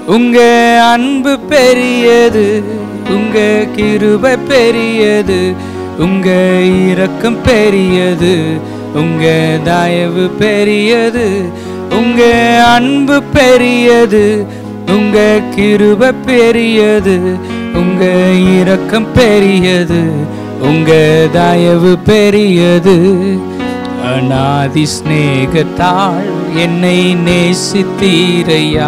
உங்க அன்பு பெரியது உங்க கிருபை பெரியது உங்க இரக்கம் பெரியது உங்க தயவு பெரியது உங்க அன்பு பெரியது உங்க கிருபை பெரியது உங்க இரக்கம் பெரியது உங்க தயவு பெரியது அநாதி சிநேகத்தாள் என்னை நேசித்தீரையா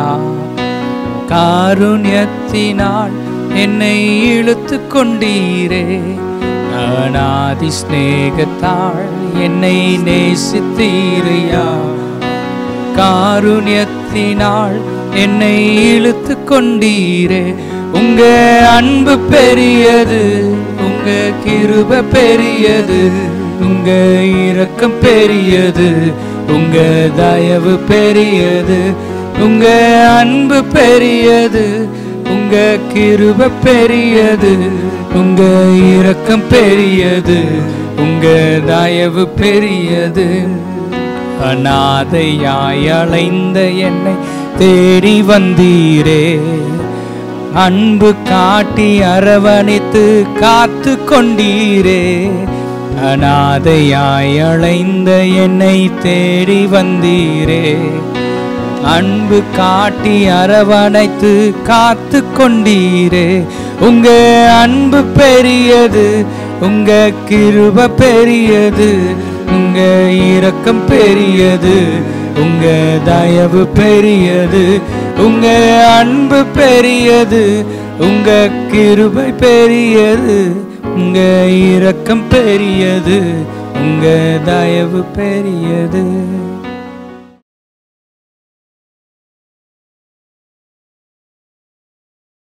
காருண்யத்தினால் என்னை இழுத்து கொண்டீரே அநாதி சிநேகத்தாள் என்னை நேசித்தீரையா காருண்யத்தினால் என்னை இழுத்து கொண்டீரே உங்க அன்பு பெரியது உங்க கிருப பெரியது உங்க இரக்கம் பெரியது உங்க தயவு பெரியது உங்க அன்பு பெரியது உங்க கிருப பெரியது உங்க இரக்கம் பெரியது உங்க தயவு பெரியது அநாதையாய் அலைந்த என்னை தேடி வந்தீரே அன்பு காட்டி அரவணைத்து காத்து கொண்டீரே அநாதையாய் அலைந்த என்னை தேடி வந்தீரே அன்பு காட்டி அரவணைத்து காத்து கொண்டீரே உங்க அன்பு பெரியது உங்க கிருப பெரியது உங்க இரக்கம் பெரியது உங்க தயவு பெரியது உங்க அன்பு பெரியது உங்க கிருபை பெரியது உங்க இரக்கம் பெரியது உங்க தயவு பெரியது